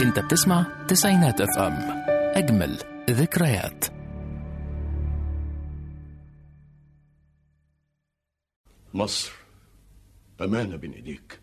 انت بتسمع تسعينات اف ام اجمل ذكريات مصر أمانة بين إيديك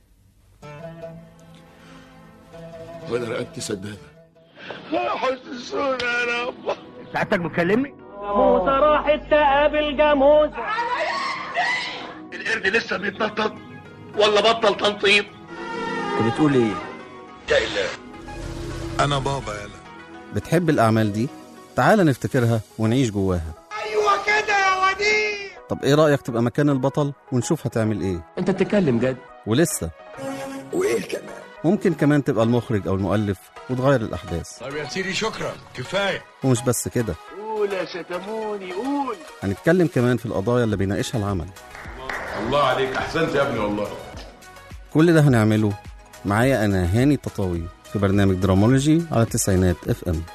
وأنا رقبتي سدادة حسسونا يا رب سعادتك بتكلمني؟ موسى راحت تقابل جاموسة القرد لسه بيتنطط ولا بطل تنطيط انت بتقول ايه؟ يا إله انا بابا يلا بتحب الأعمال دي؟ تعال نفتكرها ونعيش جواها ايوه كده يا وديع طب إيه رأيك تبقى مكان البطل ونشوف هتعمل إيه؟ انت بتتكلم جد ولسه وايه كمان ممكن كمان تبقى المخرج أو المؤلف وتغير الأحداث طب يا سيدي شكرا كفايه ومش بس كده قول يا شتموني قول هنتكلم كمان في القضايا اللي بيناقشها العمل الله عليك أحسنت يا ابني والله كل ده هنعمله معايا أنا هاني التطاوي في برنامج درامولوجي على التسعينات اف ام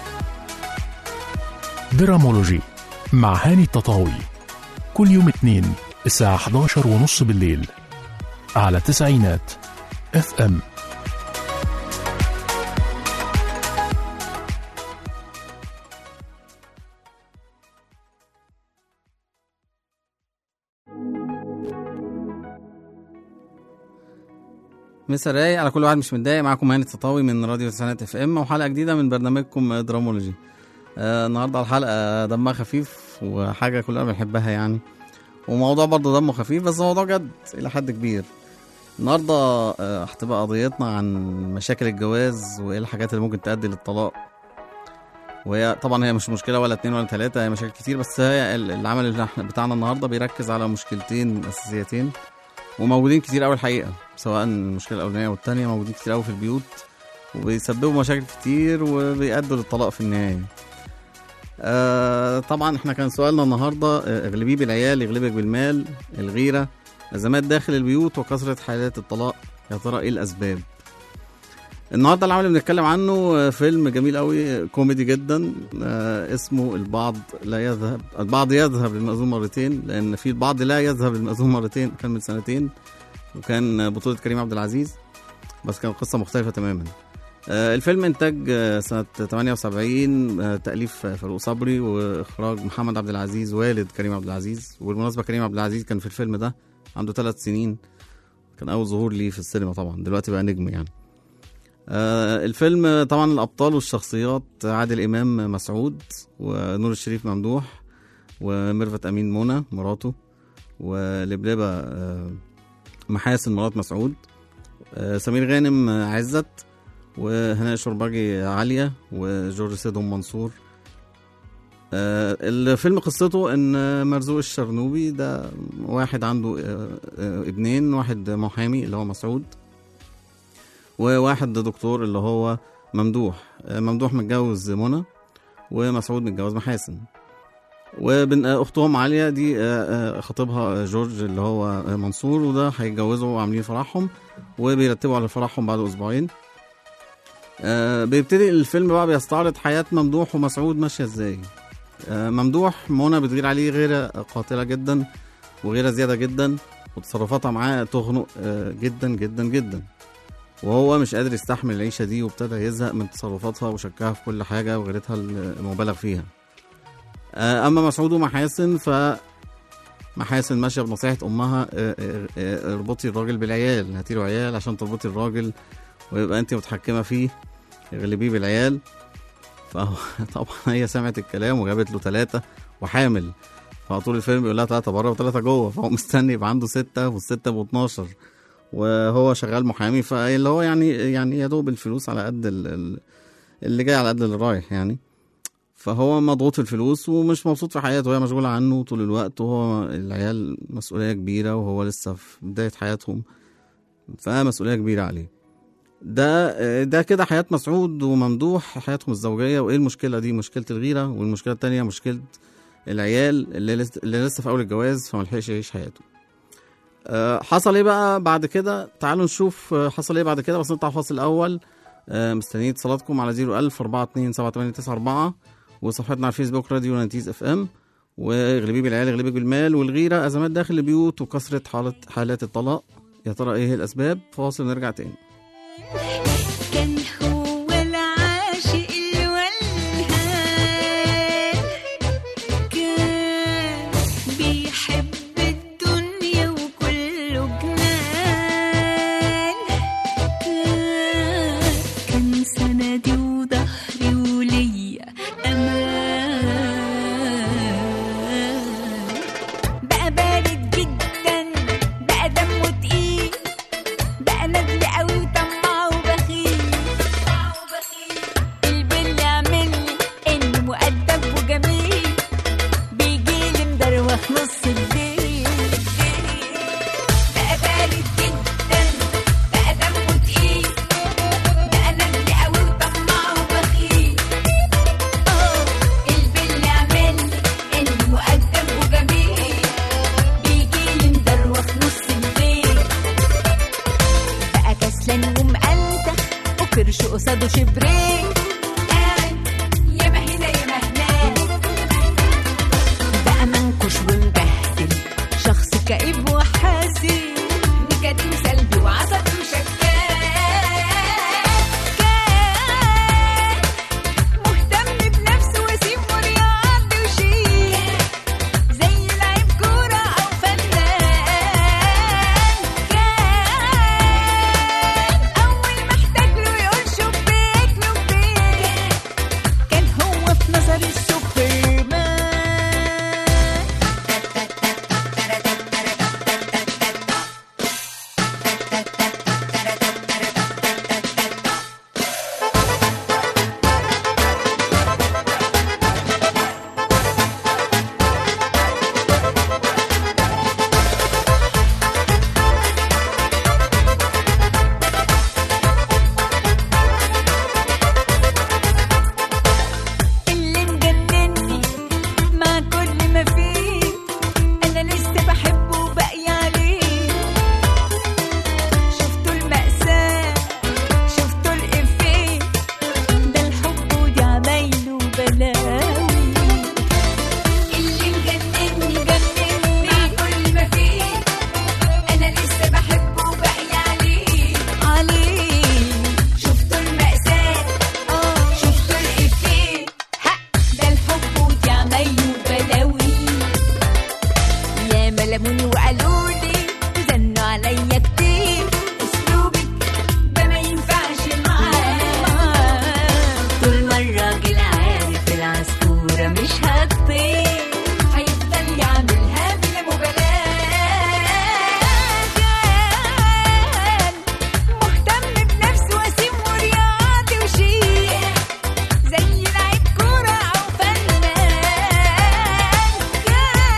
درامولوجي مع هاني التطاوي كل يوم اثنين الساعة 11 ونص بالليل على تسعينات اف ام مسا رايق على كل واحد مش متضايق معاكم هاني التطاوي من راديو تسعينات اف ام وحلقه جديده من برنامجكم درامولوجي آه النهارده الحلقه دمها خفيف وحاجه كلنا بنحبها يعني وموضوع برضه دمه خفيف بس موضوع جد الى حد كبير النهارده آه، هتبقى قضيتنا عن مشاكل الجواز وايه الحاجات اللي ممكن تؤدي للطلاق وهي طبعا هي مش مشكله ولا اتنين ولا تلاته هي مشاكل كتير بس هي ال- العمل اللي احنا بتاعنا النهارده بيركز على مشكلتين اساسيتين وموجودين كتير قوي الحقيقه سواء المشكله الاولانيه والتانيه موجودين كتير قوي في البيوت وبيسببوا مشاكل كتير وبيأدوا للطلاق في النهايه آه طبعا احنا كان سؤالنا النهارده آه، اغلبيه بالعيال يغلبك بالمال الغيره ازمات داخل البيوت وكثره حالات الطلاق يا ترى ايه الاسباب النهارده العمل اللي بنتكلم عنه آه، فيلم جميل قوي كوميدي جدا آه اسمه البعض لا يذهب البعض يذهب للمأذون مرتين لان في البعض لا يذهب للمأذون مرتين كان من سنتين وكان بطولة كريم عبد العزيز بس كانت قصة مختلفة تماما آه، الفيلم انتاج آه، سنة 78 آه، تأليف آه، فاروق صبري واخراج محمد عبد العزيز والد كريم عبد العزيز وبالمناسبة كريم عبد العزيز كان في الفيلم ده عنده ثلاث سنين كان اول ظهور ليه في السينما طبعا دلوقتي بقى نجم يعني آه، الفيلم آه، طبعا الابطال والشخصيات عادل امام مسعود ونور الشريف ممدوح وميرفت امين منى مراته ولبلبه آه، محاسن مرات مسعود آه، سمير غانم آه، عزت وهناء شرباجي عالية وجورج سيدهم منصور آه، الفيلم قصته ان مرزوق الشرنوبي ده واحد عنده آه، آه، ابنين واحد محامي اللي هو مسعود وواحد دكتور اللي هو ممدوح آه، ممدوح متجوز منى ومسعود متجوز محاسن وبن آه، اختهم عاليه دي آه، آه، خطيبها جورج اللي هو آه، منصور وده هيتجوزوا وعاملين فرحهم وبيرتبوا على فرحهم بعد اسبوعين آه، بيبتدي الفيلم بقى بيستعرض حياه ممدوح ومسعود ماشيه ازاي آه، ممدوح منى بتغير عليه غيره قاتله جدا وغيره زياده جدا وتصرفاتها معاه تخنق آه، جدا جدا جدا وهو مش قادر يستحمل العيشه دي وابتدى يزهق من تصرفاتها وشكها في كل حاجه وغيرتها المبالغ فيها آه، اما مسعود ومحاسن ف محاسن ماشيه بنصيحه امها آه، آه، آه، اربطي الراجل بالعيال هاتي له عيال عشان تربطي الراجل ويبقى انت متحكمه فيه اغلبيه بالعيال فهو طبعا هي سمعت الكلام وجابت له ثلاثه وحامل فطول الفيلم بيقول لها ثلاثه بره وثلاثه جوه فهو مستني يبقى عنده سته والسته ب 12 وهو شغال محامي فاللي هو يعني يعني يا دوب الفلوس على قد ال- ال- اللي جاي على قد اللي رايح يعني فهو مضغوط في الفلوس ومش مبسوط في حياته وهي مشغولة عنه طول الوقت وهو العيال مسؤولية كبيرة وهو لسه في بداية حياتهم فمسؤولية كبيرة عليه ده ده كده حياة مسعود وممدوح حياتهم الزوجية وايه المشكلة دي مشكلة الغيرة والمشكلة التانية مشكلة العيال اللي لسه, اللي لسه في أول الجواز فملحقش يعيش حياته آه، حصل ايه بقى بعد كده تعالوا نشوف آه، حصل ايه بعد كده بس نطلع فاصل الأول آه، مستنيين اتصالاتكم على 01000 42 7894 وصفحتنا على الفيسبوك راديو نانتيز اف ام واغلبيه بالعيال اغلبيه بالمال والغيره ازمات داخل البيوت وكثره حالة حالات الطلاق يا ترى ايه الاسباب فاصل نرجع تاني كان هو كسلان ومقلتخ وكرش قصاده شبرين قاعد ياما هنا ياما هناك بقى منكش ومبهدل شخص كئيب وحزين نكدين سلبي وعصبي وشكاك كان مهتم بنفسه وسيم ورياضي وشيك زي لعيب كورة أو فنان كان أول ما احتاج له يقول شبيك لبيك كان هو في نظري السوبرمان اللي مجنني مع كل ما فيه انا لسه بحبه وباقي عليه شفتوا المأساة شفتوا الإفيه ده الحب ودي عمايله بلاوي اللي مجنني جنني مع كل ما فيه انا لسه بحبه وباقي عليه عليه شفتوا المأساة اه شفتوا الإفيه ها ده الحب ودي عمايله بلاوي يا ملموني وقالوا لي وزنوا عليا كتير اسلوبك ده ما ينفعش معاه طول ما الراجل عارف العصفورة مش هتطير هيفضل يعملها بلا مبالاة كان مهتم بنفسه وسيم ورياضي وشيك زي لعيب كورة أو فنان كان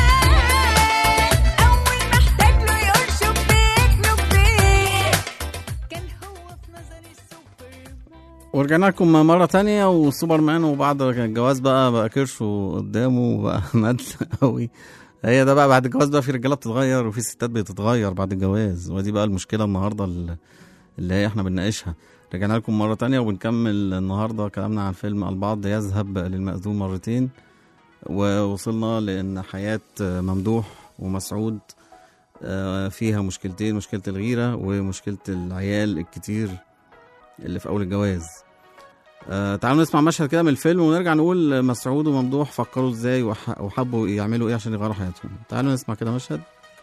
أول ما احتاج له يقول شبيك لبيك كان هو في نظري السوبرمان ورجعنا لكم مرة تانية وسوبرمان وبعد الجواز بقى بقى كرشه قدامه وبقى ندل قوي هي ده بقى بعد الجواز بقى في رجالة بتتغير وفي ستات بتتغير بعد الجواز ودي بقى المشكلة النهاردة ال- اللي هي احنا بنناقشها رجعنا لكم مرة تانية وبنكمل النهاردة كلامنا عن فيلم البعض يذهب للمأذون مرتين ووصلنا لأن حياة ممدوح ومسعود آه، فيها مشكلتين مشكلة الغيرة ومشكلة العيال الكتير اللي في أول الجواز آه تعالوا نسمع مشهد كده من الفيلم ونرجع نقول مسعود وممدوح فكروا ازاي وح- وحبوا يعملوا ايه عشان يغيروا حياتهم تعالوا نسمع كده مشهد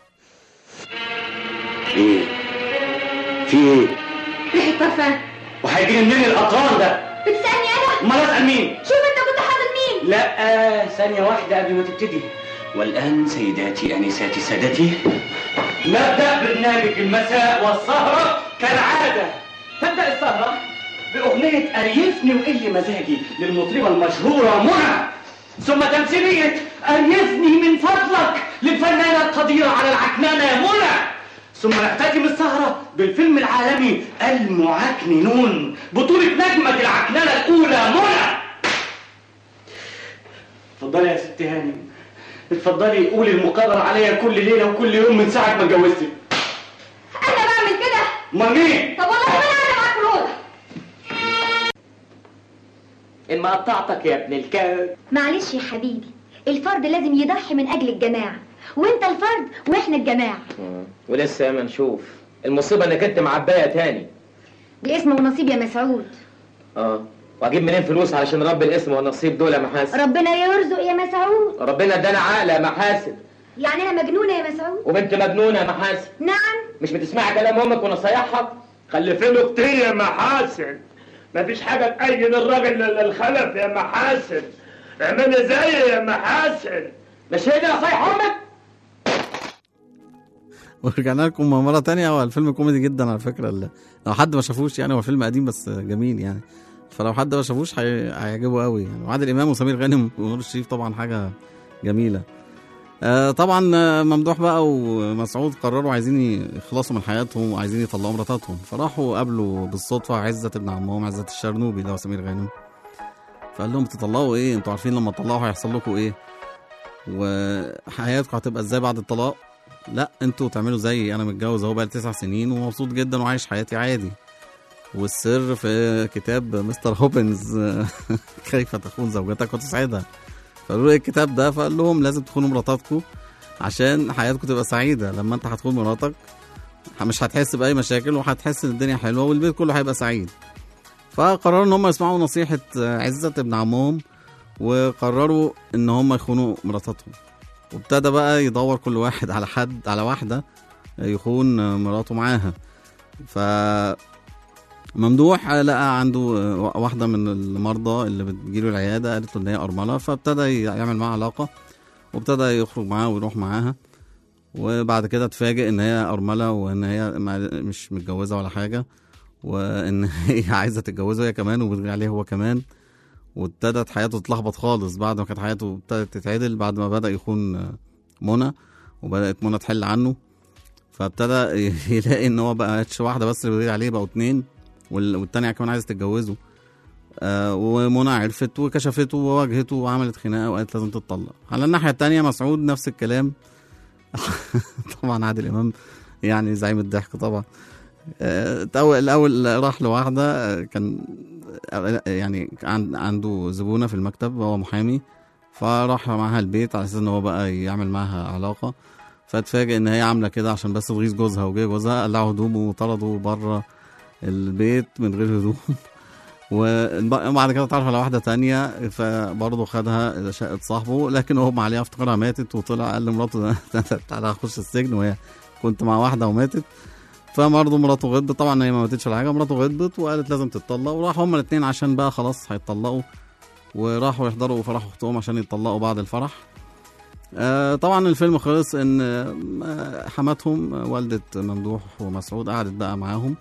ايه في ايه ريحة برفان وهيجي منين القطران ده بتسألني أنا؟ امال اسال مين شوف أنت كنت حاطط مين؟ لا ثانية واحدة قبل ما تبتدي والآن سيداتي أنساتي سادتي نبدأ برنامج المساء والسهرة كالعادة تبدأ السهرة بأغنية أريفني وقل مزاجي للمطربة المشهورة منى ثم تمثيلية أريفني من فضلك للفنانة القديرة على العكنانة منى ثم نختتم السهرة بالفيلم العالمي المعكننون بطولة نجمة العكننة الأولى منى اتفضلي يا ست هانم اتفضلي قولي المقرر عليا كل ليله وكل يوم من ساعه ما اتجوزتك أنا بعمل كده امال مين طب والله ما أنا معاك الأوضة ان ما قطعتك يا ابن الكلب معلش يا حبيبي الفرد لازم يضحي من أجل الجماعة وأنت الفرد وإحنا الجماعة ولسه ما نشوف المصيبه انك انت معبايه تاني الاسم ونصيب يا مسعود اه واجيب منين فلوس علشان رب الاسم والنصيب دول يا محاسن ربنا يرزق يا مسعود ربنا ادانا عقل يا محاسن يعني أنا مجنونة يا مسعود وبنت مجنونه يا محاسن نعم مش بتسمعي كلام امك ونصايحها خلفينه كتير يا محاسن مفيش حاجة تأيد الراجل للخلف يا محاسن اعملي زيي يا محاسن مش هي دي نصايح امك ورجعنا لكم مرة تانية هو الفيلم كوميدي جدا على فكرة ال- لو حد ما شافوش يعني هو فيلم قديم بس جميل يعني فلو حد ما شافوش هي- هيعجبه قوي يعني وعادل امام وسمير غانم ونور الشريف طبعا حاجة جميلة آه طبعا آه، ممدوح بقى ومسعود قرروا عايزين يخلصوا من حياتهم وعايزين يطلعوا مراتاتهم فراحوا قابلوا بالصدفة عزت ابن عمهم عزت الشرنوبي اللي هو سمير غانم فقال لهم تطلعوا ايه انتوا عارفين لما تطلعوا هيحصل لكم ايه وحياتكم هتبقى ازاي بعد الطلاق لا انتوا تعملوا زيي انا متجوز اهو بقالي تسع سنين ومبسوط جدا وعايش حياتي عادي والسر في كتاب مستر هوبنز كيف تخون زوجتك وتسعدها فقالوا له ايه الكتاب ده فقال لهم لازم تخونوا مراتاتكم عشان حياتكم تبقى سعيده لما انت هتخون مراتك مش هتحس باي مشاكل وهتحس ان الدنيا حلوه والبيت كله هيبقى سعيد فقرروا ان هم يسمعوا نصيحه عزت ابن عمهم وقرروا ان هم يخونوا مراتاتهم وابتدى بقى يدور كل واحد على حد على واحده يخون مراته معاها ف ممدوح لقى عنده واحده من المرضى اللي بتجيله العياده قالت له ان هي ارمله فابتدى يعمل معاها علاقه وابتدى يخرج معاها ويروح معاها وبعد كده اتفاجئ ان هي ارمله وان هي ما- مش متجوزه ولا حاجه وان هي عايزه تتجوزه هي كمان وبتغير عليه هو كمان وابتدت حياته تتلخبط خالص بعد ما كانت حياته ابتدت تتعدل بعد ما بدا يخون منى وبدات منى تحل عنه فابتدى يلاقي ان هو بقتش واحده بس اللي بتغير عليه بقوا اتنين وال- والتانية كمان عايزه تتجوزه آه ومنى عرفت وكشفته وواجهته وعملت خناقه وقالت لازم تتطلق على الناحيه التانية مسعود نفس الكلام طبعا عادل امام يعني زعيم الضحك طبعا آه، الأول- الاول راح لواحده آه، كان آه، يعني عن- عنده زبونه في المكتب هو محامي فراح معاها البيت على اساس ان هو بقى يعمل معاها علاقه فاتفاجئ ان هي عامله كده عشان بس تغيظ جوزها وجه جوزها قلعوا هدومه وطردوا بره البيت من غير هدوم وبعد كده اتعرف على واحده تانية فبرضه خدها شقه صاحبه لكن هو عليها افتكرها ماتت وطلع قال لمراته تعالى اخش السجن وهي كنت مع واحده وماتت فبرضه مراته غضبت طبعا هي ما ماتتش ولا حاجه مراته غضبت وقالت لازم تتطلق وراحوا هما الاثنين عشان بقى خلاص هيتطلقوا وراحوا يحضروا فرح اختهم عشان يتطلقوا بعد الفرح آه طبعا الفيلم خلص ان آه، حماتهم آه، والدة ممدوح ومسعود قعدت بقى معاهم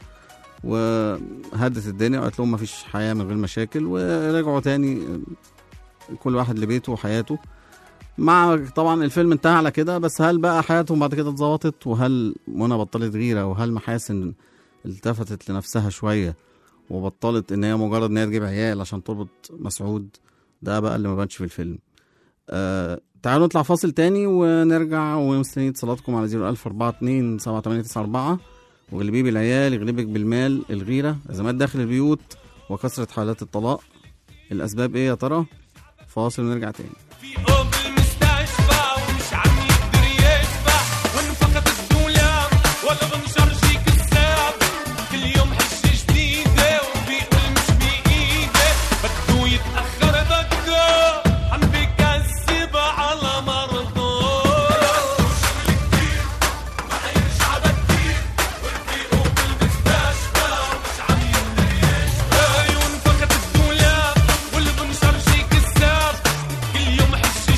وهدت الدنيا وقالت لهم مفيش حياة من غير مشاكل ورجعوا تاني آه، كل واحد لبيته وحياته مع طبعا الفيلم انتهى على كده بس هل بقى حياتهم بعد كده اتظبطت وهل منى بطلت غيرة وهل محاسن التفتت لنفسها شوية وبطلت ان هي مجرد ان هي تجيب عيال عشان تربط مسعود ده بقى اللي ما بانش في الفيلم آه تعالوا نطلع فاصل تاني ونرجع ومستنيين اتصالاتكم على 01042 7894 وغلبيه بالعيال يغلبك بالمال الغيرة أزمات داخل البيوت وكثرة حالات الطلاق الأسباب إيه يا ترى؟ فاصل ونرجع تاني المستشفى ومش عم يقدر يشبع وانفقد الدولار ولا بنشرجي كذاب كل يوم حش جديدة وبيقول مش بإيده بده يتأخر بده عم بكذب على مرضه ما حيرجع بدي ورفيقه بالمستشفى ومش عم يقدر يشبع وانفقد الدولار واللي بنشرجي كذاب كل يوم حش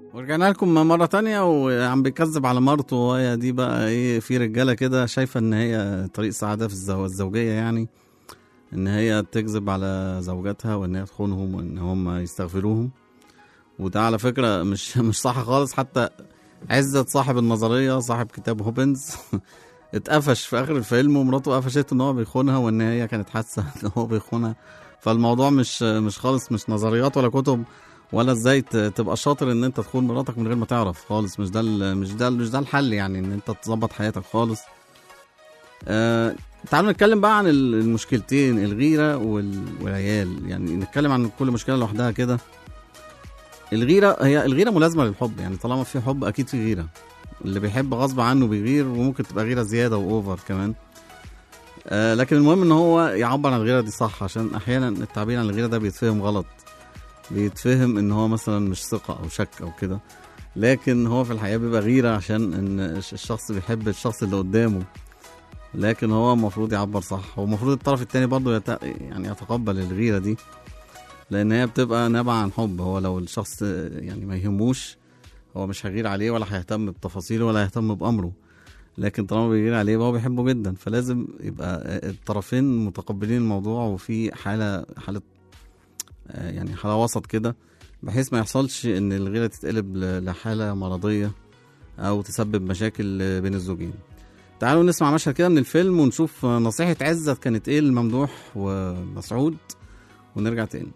ورجعنا لكم مرة تانية وعم بيكذب على مرته وهي دي بقى ايه في رجالة كده شايفة ان هي طريق سعادة في الزو- الزوجية يعني ان هي تكذب على زوجاتها وان هي تخونهم وان هم يستغفروهم وده على فكرة مش مش صح خالص حتى عزت صاحب النظرية صاحب كتاب هوبنز اتقفش في اخر الفيلم ومراته قفشت ان هو بيخونها وان هي كانت حاسة ان هو بيخونها فالموضوع مش مش خالص مش نظريات ولا كتب ولا ازاي ت- تبقى شاطر ان انت تخون مراتك من غير ما تعرف خالص مش ده ال- مش ده مش ده الحل يعني ان انت تظبط حياتك خالص آه تعالوا نتكلم بقى عن ال- المشكلتين الغيره وال- والعيال يعني نتكلم عن كل مشكله لوحدها كده الغيره هي الغيره ملازمه للحب يعني طالما في حب اكيد في غيره اللي بيحب غصب عنه بيغير وممكن تبقى غيره زياده واوفر كمان آه لكن المهم ان هو يعبر عن الغيره دي صح عشان احيانا التعبير عن الغيره ده بيتفهم غلط بيتفهم ان هو مثلا مش ثقه او شك او كده لكن هو في الحقيقه بيبقى غيره عشان ان الش- الشخص بيحب الشخص اللي قدامه لكن هو المفروض يعبر صح هو المفروض الطرف التاني برضه يت... يعني يتقبل الغيره دي لان هي بتبقى نابعه عن حب هو لو الشخص يعني ما يهموش هو مش هيغير عليه ولا هيهتم بتفاصيله ولا هيهتم بامره لكن طالما بيغير عليه يبقى هو بيحبه جدا فلازم يبقى الطرفين متقبلين الموضوع وفي حاله حاله آه، يعني حاله وسط كده بحيث ما يحصلش ان الغيره تتقلب ل- لحاله مرضيه او تسبب مشاكل آه، بين الزوجين تعالوا نسمع مشهد كده من الفيلم ونشوف آه، نصيحه عزت كانت ايه لممدوح ومسعود ونرجع تاني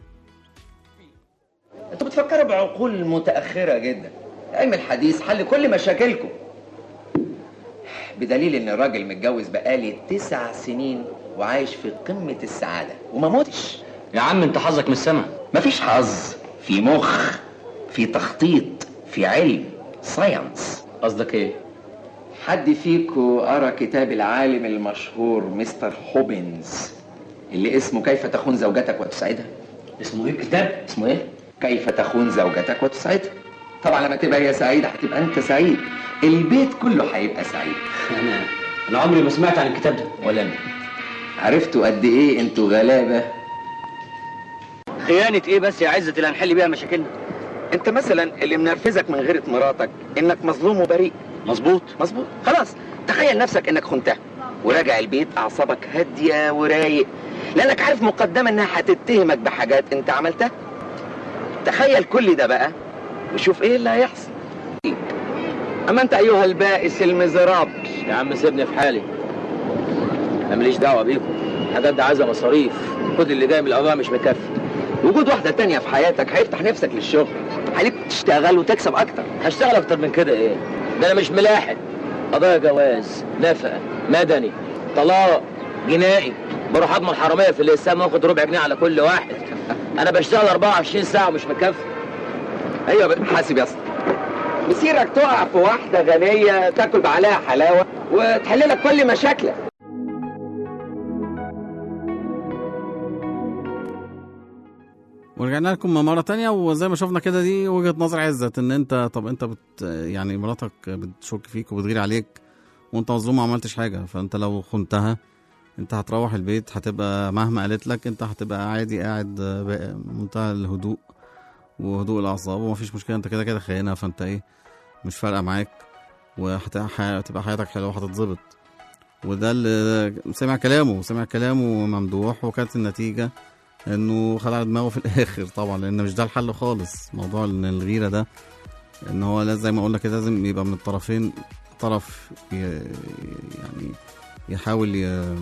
انتوا بتفكروا بعقول متأخرة جدا علم الحديث حل كل مشاكلكم بدليل ان الراجل متجوز بقالي تسع سنين وعايش في قمة السعادة وما موتش يا عم انت حظك من السما مفيش حظ في مخ في تخطيط في علم ساينس قصدك ايه حد فيكو قرا كتاب العالم المشهور مستر هوبنز اللي اسمه كيف تخون زوجتك وتسعدها اسمه ايه الكتاب اسمه ايه كيف تخون زوجتك وتسعدها طبعا لما تبقى هي سعيده هتبقى انت سعيد البيت كله هيبقى سعيد انا انا عمري ما سمعت عن الكتاب ده ولا انا عرفتوا قد ايه انتوا غلابه خيانة ايه بس يا عزة اللي هنحل بيها مشاكلنا انت مثلا اللي منرفزك من غيرة مراتك انك مظلوم وبريء مظبوط مظبوط خلاص تخيل نفسك انك خنتها وراجع البيت اعصابك هاديه ورايق لانك عارف مقدما انها هتتهمك بحاجات انت عملتها تخيل كل ده بقى وشوف ايه اللي هيحصل اما انت ايها البائس المزراب يا عم سيبني في حالي انا ماليش دعوة بيكم الحاجات دي عايزة مصاريف كل اللي جاي من القضاء مش مكفي وجود واحدة تانية في حياتك هيفتح نفسك للشغل عليك تشتغل وتكسب اكتر هشتغل اكتر من كده ايه ده انا مش ملاحق قضايا جواز نفقة مدني طلاق جنائي بروح اضمن حرامية في الاقسام واخد ربع جنيه على كل واحد انا بشتغل 24 ساعة ومش مكفي ايوه بقى، حاسب يا اسطى مسيرك تقع في واحدة غنية تاكل بعليها حلاوة وتحل لك كل مشاكلك ورجعنا لكم مرة تانية وزي ما شفنا كده دي وجهة نظر عزت ان انت طب انت بت يعني مراتك بتشك فيك وبتغير عليك وانت مظلوم ما عملتش حاجة فانت لو خنتها انت هتروح البيت هتبقى مهما قالت لك انت هتبقى عادي قاعد بقى منتهى الهدوء وهدوء الاعصاب ومفيش مشكلة انت كده كده خاينها فانت ايه مش فارقة معاك وهتبقى حياتك حلوة وهتتظبط وده اللي سمع كلامه سمع كلامه ممدوح وكانت النتيجة انه خلع دماغه في الاخر طبعا لان مش ده الحل خالص موضوع ان الغيره ده ان هو لازم زي ما قلنا كده لازم يبقى من الطرفين طرف ي- يعني يحاول ي-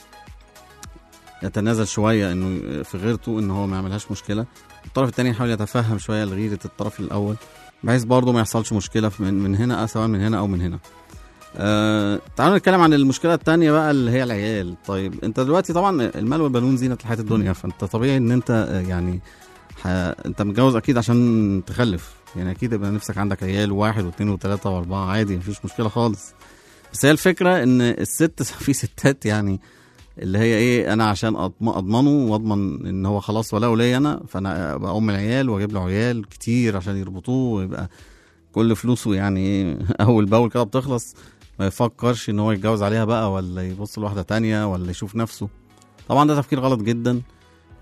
يتنازل شويه انه في غيرته ان هو ما يعملهاش مشكله الطرف التاني يحاول يتفهم شويه الغيره الطرف الاول بحيث برضه ما يحصلش مشكله في- من, من هنا سواء من هنا او من هنا آه تعالوا نتكلم عن المشكله التانية بقى اللي هي العيال طيب انت دلوقتي طبعا المال والبنون زينه الحياه الدنيا فانت طبيعي ان انت آه، يعني ح... انت متجوز اكيد عشان تخلف يعني اكيد يبقى نفسك عندك عيال واحد واثنين وثلاثه واربعه عادي مفيش مشكله خالص بس هي الفكره ان الست في ستات يعني اللي هي ايه انا عشان أضم- اضمنه واضمن ان هو خلاص ولا ليا انا فانا ابقى ام العيال واجيب له عيال كتير عشان يربطوه ويبقى كل فلوسه يعني ايه اول باول كده بتخلص ما يفكرش ان هو يتجوز عليها بقى ولا يبص لواحده تانية ولا يشوف نفسه طبعا ده تفكير غلط جدا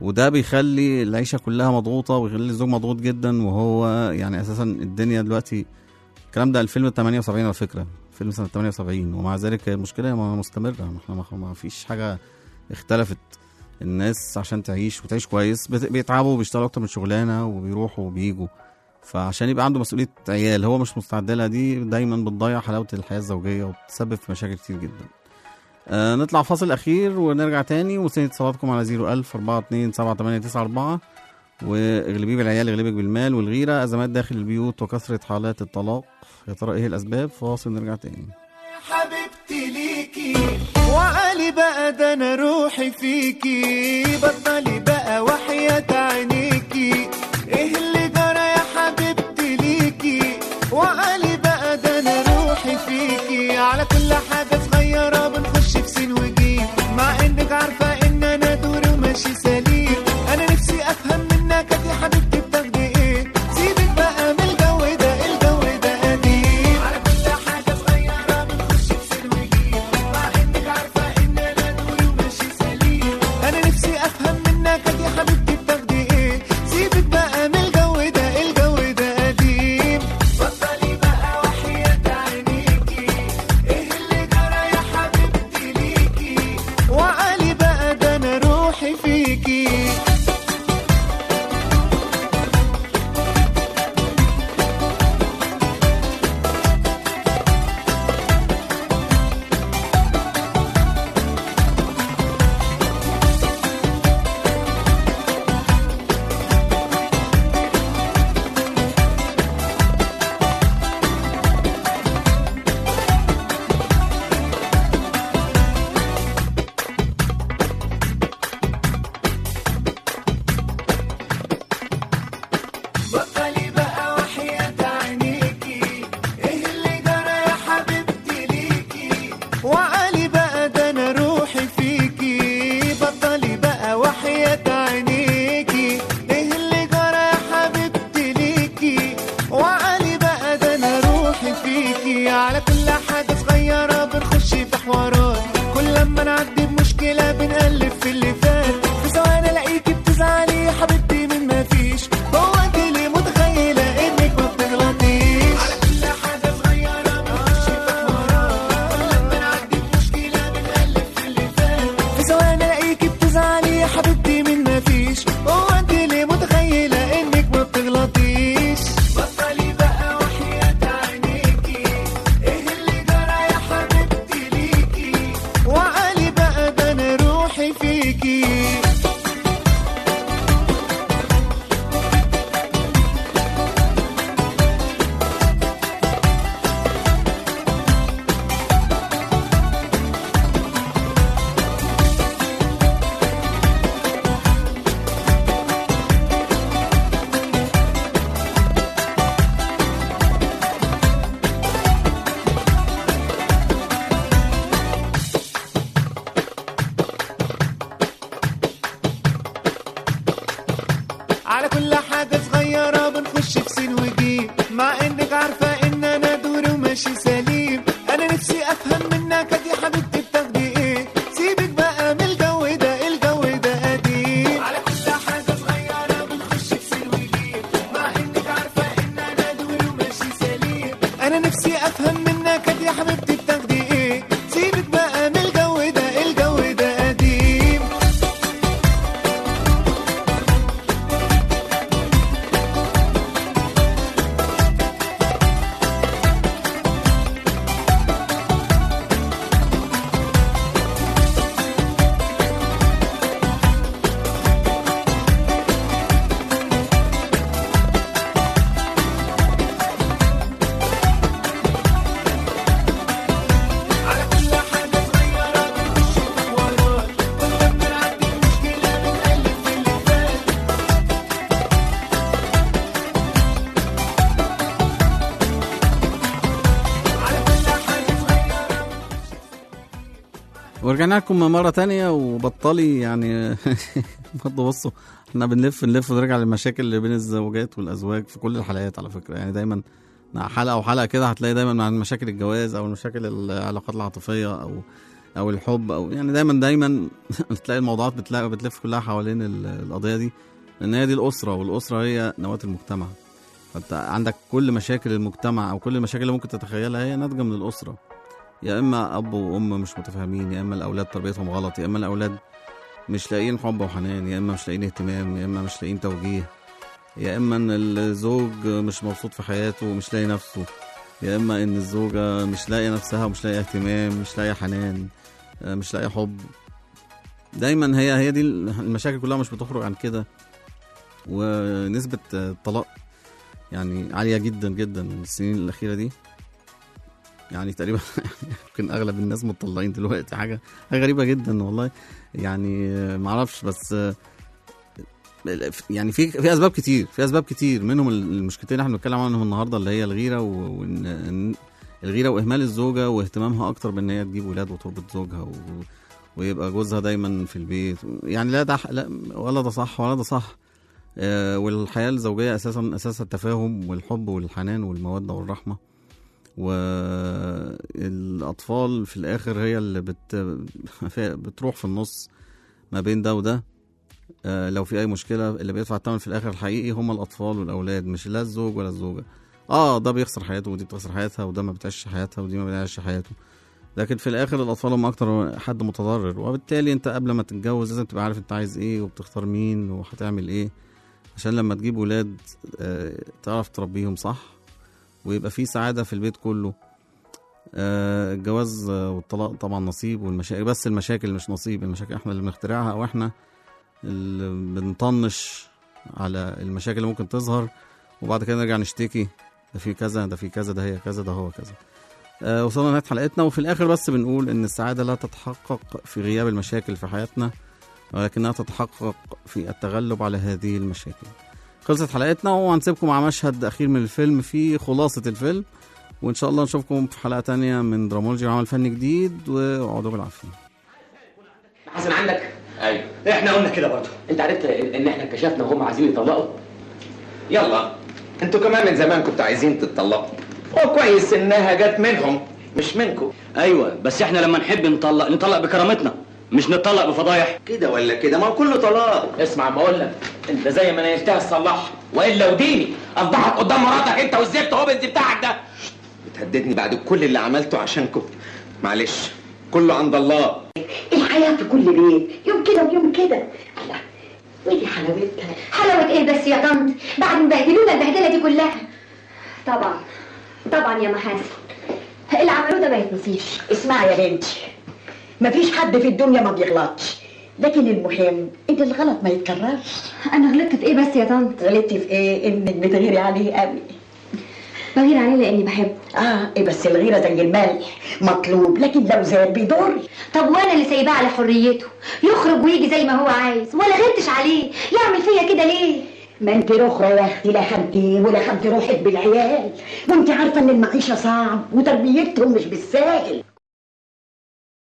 وده بيخلي العيشه كلها مضغوطه ويخلي الزوج مضغوط جدا وهو يعني اساسا الدنيا دلوقتي الكلام ده الفيلم 78 على فكره فيلم سنه 78 ومع ذلك المشكله ما- مستمره ما احنا ما- ما فيش حاجه اختلفت الناس عشان تعيش وتعيش كويس بت- بيتعبوا وبيشتغلوا اكتر من شغلانه وبيروحوا وبيجوا فعشان يبقى عنده مسؤوليه عيال هو مش مستعد لها دي دايما بتضيع حلاوه الحياه الزوجيه وبتسبب في مشاكل كتير جدا آه نطلع فاصل اخير ونرجع تاني ومستني اتصالاتكم على 01000 42 7894 واغلبيه بالعيال اغلبك بالمال والغيره ازمات داخل البيوت وكثره حالات الطلاق يا ترى ايه الاسباب فاصل نرجع تاني حبيبتي ليكي وعلي بقى ده انا روحي فيكي بطلي بقى وحياة عينيكي ايه اللي جرى يا حبيبتي ليكي وعلي بقى ده انا روحي فيكي على كل حاجة صغيرة بنخش في سين وجيم مع انك عارفة ان انا دوري وماشي سليم انا نفسي افهم منك يا حبيبتي بتاخدي ايه سيبك بقى من الجو ده الجو ده قديم على كل حاجة صغيرة بنخش في سين وجيم مع انك عارفة ان انا دوري وماشي سليم انا نفسي افهم منك يا حبيبتي بتاخدي ايه سيبك بقى من الجو ده الجو ده قديم بطلي بقى وحياة عينيكي ايه اللي جرى يا حبيبتي ليكي وعلي بقى ده انا روحي فيكي بطلي بقى وحياة عينيكي ايه اللي جرى يا حبيبتي ليكي وعلي بقى ده انا روحي فيكي بطلي بقى وحياة عينيكي ايه اللي جرى يا حبيبتي ليكي وعلي بقى ده انا روحي فيكي على كل حاجة صغيرة بنخش في حوارات كل لما نعدي بمشكلة بنقلب في اللي فات في ثواني الاقيكي بتزعلي يا حبيبتي من ما فيش هو انت اللي متخيلة انك ما بتغلطيش على كل حاجة صغيرة بنخش في حوارات كل لما نعدي بمشكلة بنقلب في اللي فات في ثواني الاقيكي بتزعلي يا حبيبتي من ما فيش هو انت اللي متخيلة انك ما بتغلطيش بطلي بقى وحياة عينيكي ايه اللي جرى يا حبيبتي ليكي وعلي بقى ده انا روحي فيكي على كل حاجة صغيرة بنخش في سين وجيم مع انك عارفة ان انا دوري وماشي سليم انا نفسي افهم منك دي حبيبتي بتاخدي ايه سيبك بقى من الجو ده الجو ده قديم على كل حاجة صغيرة بنخش في سين وجيم مع انك عارفة ان انا دوري وماشي سليم انا نفسي افهم منك دي حبيبتي بتاخدي ايه سيبك بقى من الجو ده الجو ده قديم على كل حاجة صغيرة بنخش في حوارات كل لما نعدي مشكلة بنقلب في اللي فات على كل حاجة صغيرة ورجعنا لكم مرة تانية وبطلي يعني برضه بصوا احنا بنلف نلف ونرجع للمشاكل اللي بين الزوجات والأزواج في كل الحلقات على فكرة يعني دايما مع حلقة وحلقة كده هتلاقي دايما عن مشاكل الجواز أو مشاكل العلاقات العاطفية أو او الحب او يعني دايما دايما تلاقي الموضوعات بتلاقي بتلف كلها حوالين ال- القضيه دي لان هي دي الاسره والاسره هي نواه المجتمع فانت عندك كل مشاكل المجتمع او كل المشاكل اللي ممكن تتخيلها هي ناتجه من الاسره يا اما اب وام مش متفاهمين يا اما الاولاد تربيتهم غلط يا اما الاولاد مش لاقيين حب وحنان يا اما مش لاقيين اهتمام يا اما مش لاقيين توجيه يا اما ان الزوج مش مبسوط في حياته ومش لاقي نفسه يا اما ان الزوجه مش لاقيه نفسها ومش لاقيه اهتمام مش لاقيه حنان آه، مش لاقيه حب دايما هي هي دي المشاكل كلها مش بتخرج عن كده ونسبه الطلاق يعني عاليه جدا جدا السنين الاخيره دي يعني تقريبا يمكن اغلب الناس متطلقين دلوقتي حاجه حاجه غريبه جدا والله يعني آه، معرفش بس آه، يعني في في اسباب كتير في اسباب كتير منهم المشكلتين اللي احنا بنتكلم عنهم النهارده اللي هي الغيره و... وإن- الغيره واهمال الزوجه واهتمامها اكتر بان هي تجيب ولاد وتربط زوجها و... ويبقى جوزها دايما في البيت يعني لا ده ح- لا ولا ده صح ولا ده صح آه والحياه الزوجيه اساسا اساسا التفاهم والحب والحنان والموده والرحمه والاطفال في الاخر هي اللي بت... بتروح في النص ما بين ده وده آه، لو في اي مشكله اللي بيدفع الثمن في الاخر الحقيقي هم الاطفال والاولاد مش لا الزوج ولا الزوجه اه ده بيخسر حياته ودي بتخسر حياتها وده ما بتعيش حياتها ودي ما بتعيش حياته لكن في الاخر الاطفال هم اكتر حد متضرر وبالتالي انت قبل ما تتجوز لازم تبقى عارف انت عايز ايه وبتختار مين وهتعمل ايه عشان لما تجيب ولاد آه، تعرف تربيهم صح ويبقى في سعاده في البيت كله آه، الجواز آه، والطلاق طبعا نصيب والمشاكل بس المشاكل مش نصيب المشاكل احنا اللي بنخترعها او احنا اللي بنطنش على المشاكل اللي ممكن تظهر وبعد كده نرجع نشتكي ده في كذا ده في كذا ده هي كذا ده هو كذا آه وصلنا لنهايه حلقتنا وفي الاخر بس بنقول ان السعاده لا تتحقق في غياب المشاكل في حياتنا ولكنها تتحقق في التغلب على هذه المشاكل خلصت حلقتنا وهنسيبكم مع مشهد اخير من الفيلم في خلاصه الفيلم وان شاء الله نشوفكم في حلقه تانية من درامولوجي وعمل فني جديد واقعدوا بالعافيه حسن عندك ايوه احنا قلنا كده برضه انت عرفت ان احنا كشفنا وهم عايزين يطلقوا يلا انتوا كمان من زمان كنتوا عايزين تتطلقوا وكويس انها جت منهم مش منكم ايوه بس احنا لما نحب نطلق نطلق بكرامتنا مش نطلق بفضايح كده ولا كده ما هو كله طلاق اسمع ما اقول لك انت زي ما نيلتها تصلحها والا وديني افضحك قدام مراتك انت والزفت هوبز بتاعك ده بتهددني بعد كل اللي عملته عشانكم معلش كله عند الله الحياة في كل بيت يوم كده ويوم كده الله ودي حلاوتها حلاوة ايه بس يا طنط بعد ما بهدلونا البهدلة دي كلها طبعا طبعا يا محاسن اللي عملوه ده ما يتنسيش اسمعي يا بنتي مفيش حد في الدنيا ما بيغلطش لكن المهم ان الغلط ما يتكررش انا غلطت في ايه بس يا طنط غلطتي في ايه انك بتغيري عليه قوي بغير عليه لاني بحبه اه ايه بس الغيره زي الملح مطلوب لكن لو زاد بيضر طب وانا اللي سايباه على حريته يخرج ويجي زي ما هو عايز ولا غيرتش عليه يعمل فيا كده ليه ما انت اخرى يا اختي لا خدتي ولا خدتي روحك بالعيال وانت عارفه ان المعيشه صعب وتربيتهم مش بالساهل